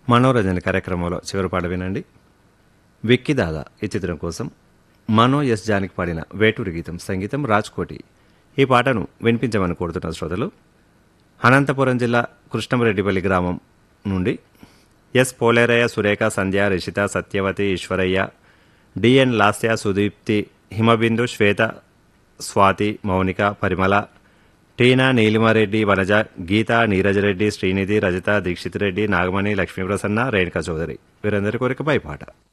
మనోరంజన కార్యక్రమంలో చివరి పాట వినండి విక్కిదాదా ఈ చిత్రం కోసం మనో ఎస్ జానికి పాడిన వేటూరి గీతం సంగీతం రాజ్కోటి ఈ పాటను వినిపించమని కోరుతున్న శ్రోతలు అనంతపురం జిల్లా కృష్ణమరెడ్డిపల్లి గ్రామం నుండి ఎస్ పోలేరయ్య సురేఖ సంధ్య రిషిత సత్యవతి ఈశ్వరయ్య డిఎన్ లాస్య సుదీప్తి హిమబిందు శ్వేత స్వాతి మౌనిక పరిమళ టీనా నీలిమారెడ్డి వనజ గీత నీరజరెడ్డి శ్రీనిధి రజిత దీక్షిత్ రెడ్డి నాగమణి లక్ష్మీప్రసన్న రేణుకా చౌదరి వీరందరి కోరిక పై పాట